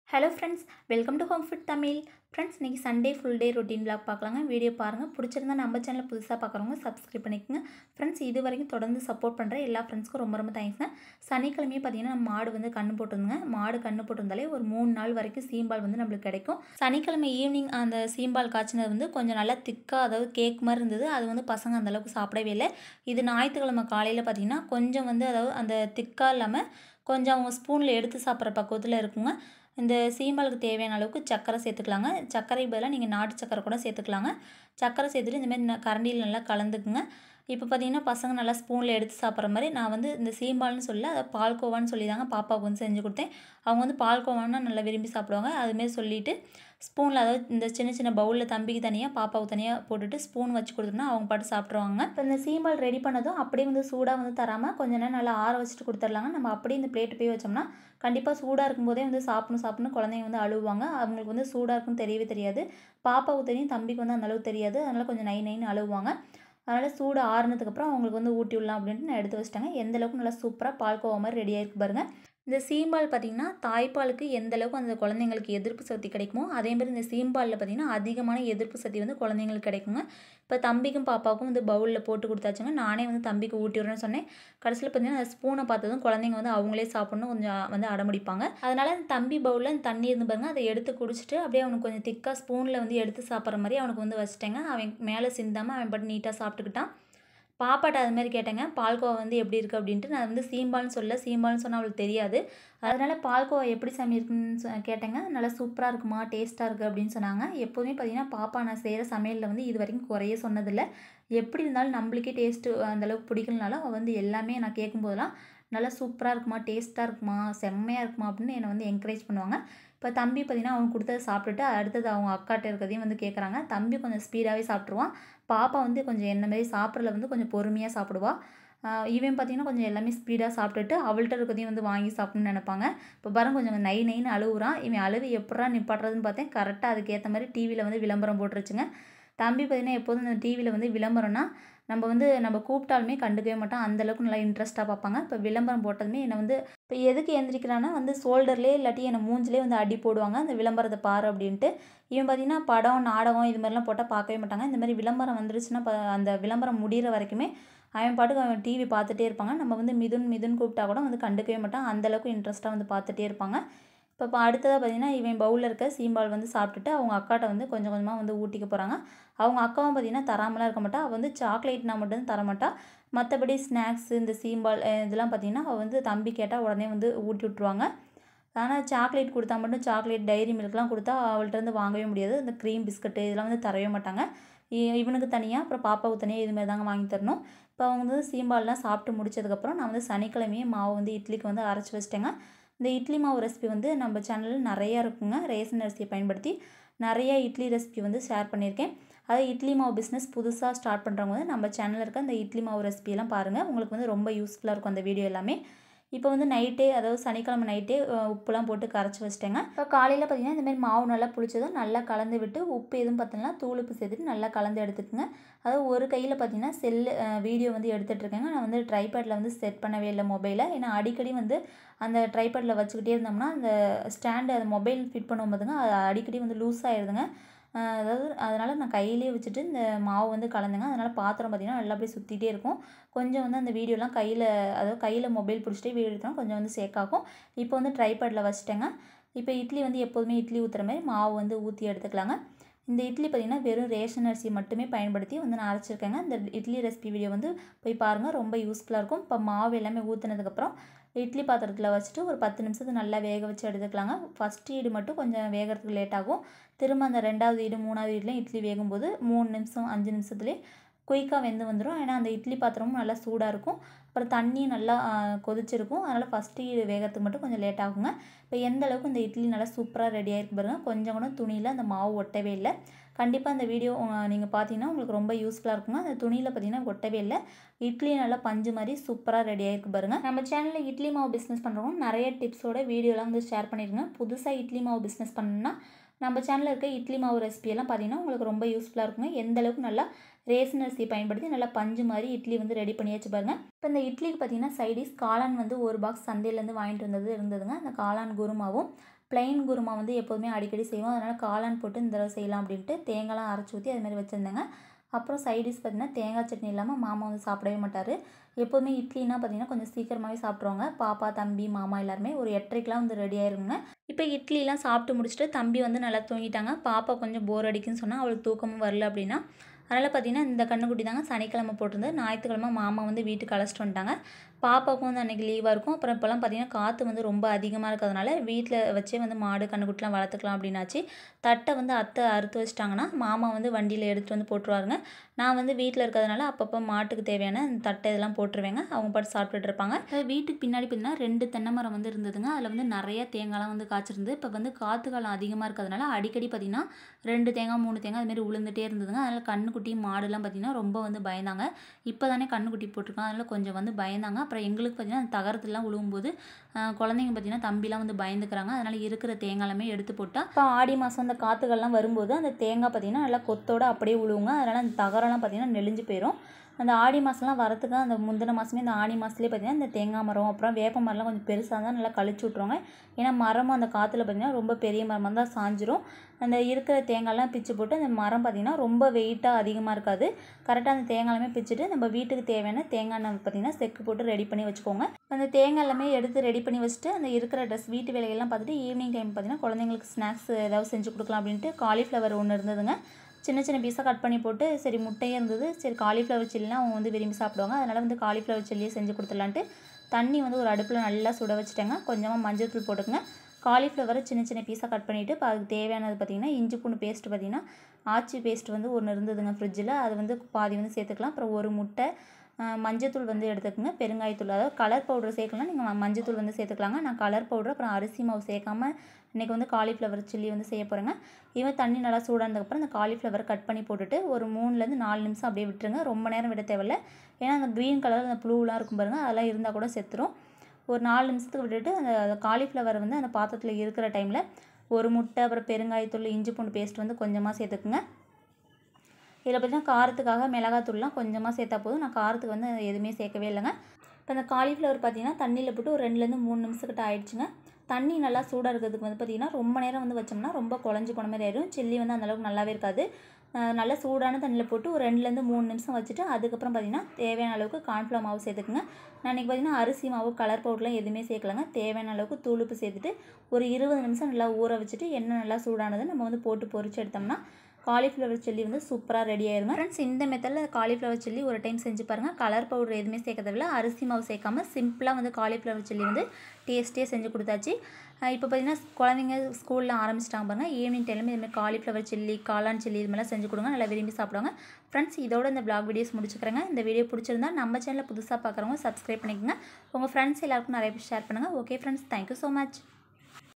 hello friends welcome to home food Tamil friends இன்றைக்கி Sunday full day routine vlog பார்க்கலாங்க video பாருங்கள் பிடிச்சிருந்தா நம்ம சேனல் புதுசாக பார்க்குறவங்க சப்ஸ்கிரைப் பண்ணிக்கோங்க ஃப்ரெண்ட்ஸ் இது வரைக்கும் தொடர்ந்து சப்போர்ட் பண்ணுற எல்லா ஃப்ரெண்ட்ஸ்க்கும் ரொம்ப ரொம்ப தேங்க்ஸ்ங்க சனிக்கிழமையே பார்த்தீங்கன்னா நம்ம மாடு வந்து கண்ணு போட்டிருந்துங்க மாடு கண்ணு போட்டிருந்தாலே ஒரு மூணு நாள் வரைக்கும் சீம்பால் வந்து நம்மளுக்கு கிடைக்கும் சனிக்கிழமை ஈவினிங் அந்த சீம்பால் காய்ச்சினது வந்து கொஞ்சம் நல்லா திக்காக அதாவது கேக் மாதிரி இருந்தது அது வந்து பசங்க அந்தளவுக்கு சாப்பிடவே இல்லை இது ஞாயிற்றுக்கிழமை காலையில் பார்த்தீங்கன்னா கொஞ்சம் வந்து அதாவது அந்த திக்காக இல்லாமல் கொஞ்சம் அவங்க ஸ்பூனில் எடுத்து சாப்பிட்ற பக்குவத்தில் இருக்குங்க இந்த சீம்பாலுக்கு தேவையான அளவுக்கு சர்க்கரை சேர்த்துக்கலாங்க சர்க்கரை பதிலாக நீங்கள் நாட்டு சர்க்கரை கூட சேர்த்துக்கலாங்க சர்க்கரை சேர்த்துட்டு இந்தமாதிரி ந- கரண்டியில் நல்லா கலந்துக்குங்க இப்போ பார்த்தீங்கன்னா பசங்க நல்லா ஸ்பூனில் எடுத்து சாப்பிட்ற மாதிரி நான் வந்து இந்த சீம்பால்னு சொல்ல அதை பால்கோவான்னு சொல்லி தாங்க பாப்பாவுக்கு வந்து செஞ்சு கொடுத்தேன் அவங்க வந்து பால்கோவான்னா நல்லா விரும்பி சாப்பிடுவாங்க அதுமாரி சொல்லிவிட்டு ஸ்பூனில் அதாவது இந்த சின்ன சின்ன பவுலில் தம்பிக்கு தனியாக பாப்பாவுக்கு தனியாக போட்டுட்டு ஸ்பூன் வச்சு கொடுத்தோம்னா அவங்க பாட்டு சாப்பிட்ருவாங்க இப்போ இந்த சீம்பால் ரெடி பண்ணதும் அப்படியே வந்து சூடாக வந்து தராமல் கொஞ்ச நேரம் நல்லா ஆற வச்சுட்டு கொடுத்துர்லாங்க நம்ம அப்படியே இந்த பிளேட் போய் வச்சோம்னா கண்டிப்பாக சூடாக இருக்கும்போதே வந்து சாப்பிடணும் சாப்பிடணும் குழந்தைங்க வந்து அழுவாங்க அவங்களுக்கு வந்து சூடாக இருக்குன்னு தெரியவே தெரியாது பாப்பாவுக்கு தெரியும் தம்பிக்கு வந்து அந்த அளவுக்கு தெரியாது அதனால் கொஞ்சம் நை நைன்னு அழுவாங்க அதனால் சூடு ஆறுனதுக்கப்புறம் அவங்களுக்கு வந்து ஊட்டி விடலாம் அப்படின்ட்டு நான் எடுத்து வச்சிட்டேங்க எந்த அளவுக்கு நல்லா சூப்பராக பால்கோவா மாதிரி ரெடி ஆயிருக்கு பாருங்க இந்த சீம்பால் பார்த்திங்கன்னா தாய்ப்பாலுக்கு எந்த அளவுக்கு அந்த குழந்தைங்களுக்கு எதிர்ப்பு சக்தி கிடைக்குமோ அதே மாதிரி இந்த சீம்பாலில் பார்த்திங்கன்னா அதிகமான எதிர்ப்பு சக்தி வந்து குழந்தைங்களுக்கு கிடைக்குங்க இப்போ தம்பிக்கும் பாப்பாவுக்கும் வந்து பவுலில் போட்டு கொடுத்தாச்சுங்க நானே வந்து தம்பிக்கு ஊட்டி விடுறேன்னு சொன்னேன் கடைசியில் பார்த்தீங்கன்னா அந்த ஸ்பூனை பார்த்ததும் குழந்தைங்க வந்து அவங்களே சாப்பிட்ணும் கொஞ்சம் வந்து அடம்பிடிப்பாங்க அதனால் அந்த தம்பி பவுலில் அந்த தண்ணி இருந்து பாருங்க அதை எடுத்து குடிச்சிட்டு அப்படியே அவனுக்கு கொஞ்சம் திக்காக ஸ்பூனில் வந்து எடுத்து சாப்பிட்ற மாதிரி அவனுக்கு வந்து வச்சுட்டேங்க அவன் மேலே சிந்தாமல் அவன் பாட்டு நீட்டாக சாப்பிட்டுக்கிட்டான் பாப்பாட்ட அது மாதிரி கேட்டேங்க பால்கோவா வந்து எப்படி இருக்குது அப்படின்ட்டு நான் வந்து சீம்பால்னு சொல்ல சீம்பால்னு சொன்னால் அவளுக்கு தெரியாது அதனால் பால்கோவா எப்படி சாமி இருக்குன்னு சொ- கேட்டேங்க நல்லா சூப்பராக இருக்குமா டேஸ்ட்டாக இருக்குது அப்படின்னு சொன்னாங்க எப்போதுமே பார்த்தீங்கன்னா பாப்பா நான் செய்கிற சமையலில் வந்து இது வரைக்கும் குறைய சொன்னதில்லை எப்படி இருந்தாலும் நம்மளுக்கே டேஸ்ட்டு அந்தளவுக்கு பிடிக்கலனாலும் அவள் வந்து எல்லாமே நான் கேட்கும்போதெல்லாம் நல்லா சூப்பராக இருக்குமா டேஸ்ட்டாக இருக்குமா செம்மையாக இருக்குமா அப்படின்னு என்னை வந்து என்கரேஜ் பண்ணுவாங்க இப்போ தம்பி பார்த்தீங்கன்னா அவன் கொடுத்ததை சாப்பிட்டுட்டு அடுத்தது அவங்க அக்காட்ட இருக்கிறதையும் வந்து கேட்குறாங்க தம்பி கொஞ்சம் ஸ்பீடாகவே சாப்பிட்ருவான் பாப்பா வந்து கொஞ்சம் என்ன மாதிரி சாப்பிட்றதுல வந்து கொஞ்சம் பொறுமையாக சாப்பிடுவா ஆஹ் இவன் பார்த்தீங்கன்னா கொஞ்சம் எல்லாமே ஸ்பீடாக சாப்பிட்டுட்டு அவள்கிட்ட இருக்கிறதையும் வந்து வாங்கி சாப்பிடணும்னு நினைப்பாங்க இப்போ பாருங்க கொஞ்சம் நை நைன்னு அழுகுறான் இவன் அழுவு எப்படா நிப்பாட்டுறதுன்னு பார்த்தேன் கரெக்டாக அதுக்கேற்ற மாதிரி டிவியில் வந்து விளம்பரம் போட்டுருச்சுங்க தம்பி பார்த்தீங்கன்னா எப்போதும் இந்த டிவியில் வந்து விளம்பரம்னா நம்ம வந்து நம்ம கூப்பிட்டாலுமே கண்டுக்கவே மாட்டோம் அந்த அளவுக்கு நல்லா இன்ட்ரெஸ்ட்டாக பார்ப்பாங்க இப்போ விளம்பரம் போட்டதுமே என்னை வந்து இப்போ எதுக்கு எந்திரிக்கிறான்னா வந்து ஷோல்டர்லேயே இல்லாட்டி என்னை மூஞ்சிலே வந்து அடி போடுவாங்க அந்த விளம்பரத்தை பாரு அப்படின்ட்டு இவன் பார்த்தீங்கன்னா படம் நாடகம் இது மாதிரிலாம் போட்டால் பார்க்கவே மாட்டாங்க இந்த மாதிரி விளம்பரம் வந்துருச்சுன்னா ப- அந்த விளம்பரம் முடிகிற வரைக்குமே அவன் பாட்டுக்கு அவன் டிவி பார்த்துட்டே இருப்பாங்க நம்ம வந்து மிதுன் மிதுன் கூப்பிட்டா கூட வந்து கண்டுக்கவே மாட்டான் அந்த அளவுக்கு இன்ட்ரெஸ்ட்டாக வந்து பார்த்துட்டே இருப்பாங்க இப்போ இப்போ அடுத்ததாக பார்த்தீங்கன்னா இவன் பவுலில் இருக்க சீம்பால் வந்து சாப்பிட்டுட்டு அவங்க அக்காட்ட வந்து கொஞ்சம் கொஞ்சமாக வந்து ஊட்டிக்க போகிறாங்க அவங்க அக்காவும் பார்த்தீங்கன்னா தராமலாம் இருக்க மாட்டா அவள் வந்து சாக்லேட்னா மட்டும் தர மாட்டா மற்றபடி ஸ்நாக்ஸ் இந்த சீம்பால் அஹ் இதெல்லாம் பார்த்தீங்கன்னா அவள் வந்து தம்பி கேட்டால் உடனே வந்து ஊட்டி விட்ருவாங்க ஆனால் சாக்லேட் கொடுத்தா மட்டும் சாக்லேட் டைரி மில்க்லாம் கொடுத்தா அவள்கிட்ட இருந்து வாங்கவே முடியாது இந்த க்ரீம் பிஸ்கட்டு இதெல்லாம் வந்து தரவே மாட்டாங்க இ- இவனுக்கு தனியாக அப்புறம் பாப்பாவுக்கு தனியாக இது மாதிரி தாங்க வாங்கி தரணும் இப்போ அவங்க வந்து சீம்பால்லாம் சாப்பிட்டு முடிச்சதுக்கப்புறம் நான் வந்து சனிக்கிழமையே மாவு வந்து இட்லிக்கு வந்து அரைச்சி வச்சிட்டேங்க இந்த இட்லி மாவு ரெசிபி வந்து நம்ம சேனலில் நிறையா இருக்குங்க ரேசன் அரிசியை பயன்படுத்தி நிறைய இட்லி ரெசிபி வந்து ஷேர் பண்ணியிருக்கேன் அது இட்லி மாவு பிஸ்னஸ் புதுசாக ஸ்டார்ட் பண்ணுறவங்க வந்து நம்ம சேனலில் இருக்க அந்த இட்லி மாவு ரெசிபியெல்லாம் பாருங்கள் உங்களுக்கு வந்து ரொம்ப யூஸ்ஃபுல்லாக இருக்கும் அந்த வீடியோ எல்லாமே இப்போ வந்து நைட்டே அதாவது சனிக்கிழமை நைட்டே அஹ், உப்புலாம் போட்டு கரைச்சி வச்சிட்டேங்க இப்போ காலையில் பார்த்தீங்கன்னா இந்த மாதிரி மாவு நல்லா புளிச்சதும் நல்லா கலந்து விட்டு உப்பு எதுவும் பார்த்தீங்கன்னா தூள் உப்பு சேர்த்துட்டு நல்லா கலந்து எடுத்துக்கோங்க அதாவது ஒரு கையில் பார்த்தீங்கன்னா செல்லு வீடியோ வந்து எடுத்துகிட்டு இருக்கேங்க நான் வந்து ட்ரைபேடில் வந்து செட் பண்ணவே இல்லை மொபைலை ஏன்னா அடிக்கடி வந்து அந்த ட்ரைபேடில் வச்சுக்கிட்டே இருந்தோம்னா அந்த ஸ்டாண்டு அது மொபைல் ஃபிட் பண்ணும் போதுங்க அது அடிக்கடி வந்து லூஸ் ஆயிடுதுங்க அஹ் அதாவது அதனால் நான் கையிலேயே வச்சுட்டு இந்த மாவு வந்து கலந்துங்க அதனால் பாத்திரம் பார்த்திங்கன்னா நல்லா அப்படியே சுற்றிட்டே இருக்கும் கொஞ்சம் வந்து அந்த வீடியோலாம் கையில் அதாவது கையில் மொபைல் பிடிச்சிட்டே வீடியோ எடுத்தோம்னா கொஞ்சம் வந்து சேக்காகும் இப்போ வந்து ட்ரைபேடில் வச்சுட்டேங்க இப்போ இட்லி வந்து எப்போதுமே இட்லி ஊற்றுற மாதிரி மாவு வந்து ஊற்றி எடுத்துக்கலாங்க இந்த இட்லி பார்த்திங்கன்னா வெறும் ரேஷன் அரிசி மட்டுமே பயன்படுத்தி வந்து நான் அரைச்சிருக்கேங்க இந்த இட்லி ரெசிபி வீடியோ வந்து போய் பாருங்கள் ரொம்ப யூஸ்ஃபுல்லாக இருக்கும் இப்போ மாவு எல்லாமே ஊற்றுனதுக்கப்புறம் இட்லி பாத்திரத்தில் வச்சுட்டு ஒரு பத்து நிமிஷத்துக்கு நல்லா வேக வச்சு எடுத்துக்கலாங்க ஃபஸ்ட் ஈடு மட்டும் கொஞ்சம் வேகிறதுக்கு லேட் ஆகும் திரும்ப அந்த ரெண்டாவது ஈடு மூணாவது ஈடுலையும் இட்லி வேகும்போது மூணு நிமிஷம் அஞ்சு நிமிஷத்துலேயே குயிக்காக வெந்து வந்துடும் ஏன்னா அந்த இட்லி பாத்திரமும் நல்லா சூடாக இருக்கும் அப்புறம் தண்ணியும் நல்லா ஆ, கொதிச்சிருக்கும் அதனால் ஃபஸ்ட்டு ஈடு வேகிறதுக்கு மட்டும் கொஞ்சம் லேட் ஆகுங்க இப்போ எந்த அளவுக்கு இந்த இட்லி நல்லா சூப்பராக ரெடி ஆயிருக்கு பாருங்க கொஞ்சம் கூட துணியில் அந்த மாவு ஒட்டவே இல்லை கண்டிப்பாக அந்த வீடியோ நீங்கள் பார்த்தீங்கன்னா உங்களுக்கு ரொம்ப யூஸ்ஃபுல்லாக இருக்குங்க அந்த துணியில் பார்த்தீங்கன்னா ஒட்டவே இல்லை இட்லி நல்லா பஞ்சு மாதிரி சூப்பராக ரெடி ஆயிருக்கு பாருங்க நம்ம சேனலில் இட்லி மாவு பிஸ்னஸ் பண்ணுறவங்க நிறைய டிப்ஸோட வீடியோலாம் வந்து ஷேர் பண்ணியிருக்கேன் புதுசாக இட்லி மாவு பிஸ்னஸ் பண்ணணும்னா நம்ம சேனலில் இருக்க இட்லி மாவு ரெசிபியெல்லாம் பார்த்தீங்கன்னா உங்களுக்கு ரொம்ப யூஸ்ஃபுல்லாக இருக்குங்க எந்த அளவுக்கு நல்லா ரேசன் அரிசி பயன்படுத்தி நல்லா பஞ்சு மாதிரி இட்லி வந்து ரெடி பண்ணியாச்சு பாருங்க இப்போ இந்த இட்லிக்கு பார்த்தீங்கன்னா சைடிஸ் காளான் வந்து ஒரு பாக்ஸ் சந்தையிலேருந்து வாங்கிட்டு வந்தது இருந்ததுங்க அந்த காளான் குருமாவும் ப்ளைன் குருமா வந்து எப்போதுமே அடிக்கடி செய்வோம் அதனால் காளான் போட்டு இந்த தடவை செய்யலாம் அப்படின்ட்டு தேங்காய்லாம் அரைச்சி ஊற்றி அது மாதிரி வச்சுருந்தேங்க அப்புறம் சைடிஷ் பார்த்திங்கன்னா தேங்காய் சட்னி இல்லாமல் மாமா வந்து சாப்பிடவே மாட்டார் எப்போதுமே இட்லினா பார்த்திங்கன்னா கொஞ்சம் சீக்கிரமாகவே சாப்பிட்ருவாங்க பாப்பா தம்பி மாமா எல்லாருமே ஒரு எட்டரைக்கெலாம் வந்து ரெடி ஆயிருங்க இப்போ இட்லிலாம் சாப்பிட்டு முடிச்சுட்டு தம்பி வந்து நல்லா தூங்கிட்டாங்க பாப்பா கொஞ்சம் போர் அடிக்குன்னு சொன்னால் அவளுக்கு தூக்கமும் வரல அப்படின்னா அதனால் பார்த்திங்கன்னா இந்த கண்ணுக்குட்டி தாங்க சனிக்கிழமை போட்டிருந்து ஞாயிற்றுக்கிழமை மாமா வந்து வீட்டுக்கு அழைச்சிட்டு வந்துட்டாங்க பாப்பாவுக்கும் வந்து அன்றைக்கி லீவாக இருக்கும் அப்புறம் இப்போலாம் பார்த்திங்கன்னா காற்று வந்து ரொம்ப அதிகமாக இருக்கிறதுனால வீட்டில் வச்சே வந்து மாடு கண்ணுக்குட்டிலாம் வளர்த்துக்கலாம் அப்படின்னாச்சு தட்டை வந்து அத்தை அறுத்து வச்சிட்டாங்கன்னா மாமா வந்து வண்டியில் எடுத்துகிட்டு வந்து போட்டுருவாருங்க நான் வந்து வீட்டில் இருக்கிறதுனால அப்பப்போ மாட்டுக்கு தேவையான அந்த தட்டை இதெல்லாம் போட்டுருவேங்க அவங்க பாட்டு சாப்பிட்டுட்டு இருப்பாங்க வீட்டுக்கு பின்னாடி பார்த்தீங்கன்னா ரெண்டு தென்னை மரம் வந்து இருந்ததுங்க அதில் வந்து நிறைய தேங்காய்லாம் வந்து காய்ச்சிருந்து இப்போ வந்து காற்று காலம் அதிகமாக இருக்கிறதுனால அடிக்கடி பார்த்திங்கன்னா ரெண்டு தேங்காய் மூணு தேங்காய் அதுமாரி உளுந்துட்டே இருந்ததுங்க அதனால் கண்ணுக்குட்டி மாடுலாம் பார்த்திங்கன்னா ரொம்ப வந்து பயந்தாங்க இப்போ தானே கண்ணுக்குட்டி போட்டிருக்கோம் அதனால் கொஞ்சம் வந்து பயந்தாங்க அப்புறம் எங்களுக்கு பார்த்திங்கன்னா அந்த தகரத்துலாம் விழுவும்போது குழந்தைங்க பார்த்திங்கன்னா தம்பிலாம் வந்து பயந்துக்கிறாங்க அதனால் இருக்கிற தேங்காயெல்லாமே எடுத்து போட்டால் இப்போ ஆடி மாதம் அந்த காற்றுகள்லாம் வரும்போது அந்த தேங்காய் பார்த்திங்கன்னா நல்லா கொத்தோடு அப்படியே விழுவுங்க அதனால் அந்த தகரம்லாம் பார்த்திங்கன்னா நெளிஞ்சு போயிடும் அந்த ஆடி மாதம்லாம் வரத்துக்கு அந்த முந்தின மாதமே இந்த ஆடி மாதத்துலேயே பார்த்திங்கன்னா இந்த தேங்காய் மரம் அப்புறம் வேப்ப மரம்லாம் கொஞ்சம் பெருசாக இருந்தால் நல்லா கழிச்சு விட்ருவாங்க ஏன்னா மரமும் அந்த காற்றுல பார்த்திங்கன்னா ரொம்ப பெரிய மரமாக தான் சாஞ்சிரும் அந்த இருக்கிற தேங்காய்லாம் பிச்சு போட்டு அந்த மரம் பார்த்திங்கன்னா ரொம்ப வெயிட்டாக அதிகமாக இருக்காது கரெக்டாக அந்த தேங்காய்லாமே பிச்சுட்டு நம்ம வீட்டுக்கு தேவையான தேங்காய் எண்ணெய் பார்த்திங்கன்னா செக்கு போட்டு ரெடி பண்ணி வச்சுக்கோங்க அந்த தேங்காய் எல்லாமே எடுத்து ரெடி பண்ணி வச்சுட்டு அந்த இருக்கிற ட்ரெஸ் வீட்டு வேலைகள்லாம் பார்த்துட்டு ஈவினிங் டைம் பார்த்திங்கன்னா குழந்தைங்களுக்கு ஸ்நாக்ஸ் ஏதாவது செஞ்சு கொடுக்கலாம் அப்படின்ட்டு காலிஃப்ளவர் ஒன்று இருந்ததுங்க சின்ன சின்ன பீஸாக கட் பண்ணி போட்டு சரி முட்டையும் இருந்தது சரி காலிஃப்ளவர் சில்லினா அவங்க வந்து விரும்பி சாப்பிடுவாங்க அதனால் வந்து காலிஃப்ளவர் சில்லியை செஞ்சு கொடுத்துடலான்ட்டு தண்ணி வந்து ஒரு அடுப்பில் நல்லா சுட வச்சுட்டேங்க கொஞ்சமாக மஞ்சள் தூள் போட்டுக்கங்க காலிஃப்ளவரை சின்ன சின்ன பீஸாக கட் பண்ணிவிட்டு இப்போ அதுக்கு தேவையானது பார்த்திங்கன்னா இஞ்சி பூண்டு பேஸ்ட்டு பார்த்திங்கன்னா ஆச்சி பேஸ்ட் வந்து ஒன்று இருந்ததுங்க ஃப்ரிட்ஜில் அது வந்து பாதி வந்து சேர்த்துக்கலாம் அப்புறம் ஒரு முட்டை மஞ்சத்தூள் வந்து எடுத்துக்கோங்க பெருங்காயத்தூள் அதாவது கலர் பவுடர் சேர்க்கலாம் நீங்கள் மஞ்சத்தூள் வந்து சேர்த்துக்கலாங்க நான் கலர் பவுடர் அப்புறம் அரிசி மாவு சேர்க்காம இன்றைக்கி வந்து காலிஃப்ளவர் சில்லி வந்து செய்ய போகிறேங்க இவன் தண்ணி நல்லா சூடானதுக்கப்புறம் இந்த காலிஃப்ளவர் கட் பண்ணி போட்டுட்டு ஒரு மூணுலேருந்து நாலு நிமிஷம் அப்படியே விட்டுருங்க ரொம்ப நேரம் விட தேவையில்ல ஏன்னா அந்த க்ரீன் கலர் அந்த ப்ளூலாம் இருக்கும் பாருங்கள் அதெல்லாம் இருந்தால் கூட செத்துரும் ஒரு நாலு நிமிஷத்துக்கு விட்டுட்டு அந்த காலிஃப்ளவர் வந்து அந்த பாத்திரத்தில் இருக்கிற டைமில் ஒரு முட்டை அப்புறம் பெருங்காயத்தூள் இஞ்சி பூண்டு பேஸ்ட் வந்து கொஞ்சமாக சேர்த்துக்குங்க இதில் பார்த்திங்கன்னா காரத்துக்காக மிளகாத்தூள்லாம் கொஞ்சமாக சேர்த்தா போதும் நான் காரத்துக்கு வந்து எதுவுமே சேர்க்கவே இல்லைங்க இப்போ அந்த காலிஃப்ளவர் பார்த்திங்கன்னா தண்ணியில் போட்டு ஒரு ரெண்டுலேருந்து மூணு நிமிஷத்துக்கிட்ட ஆயிடுச்சுங்க தண்ணி நல்லா சூடாக இருக்கிறதுக்கு வந்து பார்த்திங்கன்னா ரொம்ப நேரம் வந்து வச்சோம்னா ரொம்ப குழஞ்சி போன மாதிரி ஆயிடும் சில்லி வந்து அந்தளவுக்கு நல்லாவே இருக்காது நல்லா சூடான தண்ணியில் போட்டு ஒரு ரெண்டுலேருந்து மூணு நிமிஷம் வச்சுட்டு அதுக்கப்புறம் பார்த்திங்கன்னா தேவையான அளவுக்கு கார்ன்ஃப்ளவர் மாவு சேர்த்துக்குங்க நான் இன்றைக்கி பார்த்திங்கன்னா அரிசி மாவு கலர் பவுடர்லாம் எதுவுமே சேர்க்கலங்க தேவையான அளவுக்கு தூளுப்பு சேர்த்துட்டு ஒரு இருபது நிமிஷம் நல்லா ஊற வச்சுட்டு எண்ணெய் நல்லா சூடானதை நம்ம வந்து போட்டு பொரிச்சு எடுத்தோம்னா காலிஃப்ளவர் சில்லி வந்து சூப்பராக ரெடி ஆயிருங்க ஃப்ரெண்ட்ஸ் இந்த மெத்தடில் காலிஃப்ளவர் சில்லி ஒரு டைம் செஞ்சு பாருங்கள் கலர் பவுடர் எதுவுமே சேர்க்கறதில்ல அரிசி மாவு சேர்க்காம சிம்பிளாக வந்து காலிஃப்ளவர் சில்லி வந்து டேஸ்டியாக செஞ்சு கொடுத்தாச்சு இப்போ பார்த்தீங்கன்னா குழந்தைங்க ஸ்கூலில் ஆரம்பிச்சிட்டாங்க பாருங்கள் ஈவினிங் டைமில் இதுமாதிரி காலிஃப்ளவர் சில்லி காளான் சில்லி இது மாதிரிலாம் செஞ்சு கொடுங்க நல்லா விரும்பி சாப்பிடுவாங்க ஃப்ரெண்ட்ஸ் இதோட இந்த பிளாக் வீடியோஸ் முடிச்சுக்கிறேங்க இந்த வீடியோ பிடிச்சிருந்தா நம்ம சேனலில் புதுசாக பார்க்குறவங்க சப்ஸ்கிரைப் பண்ணிக்கோங்க உங்கள் ஃப்ரெண்ட்ஸ் எல்லாருக்கும் நிறைய பேர் ஷேர் பண்ணுங்கள் okay friends thank you so much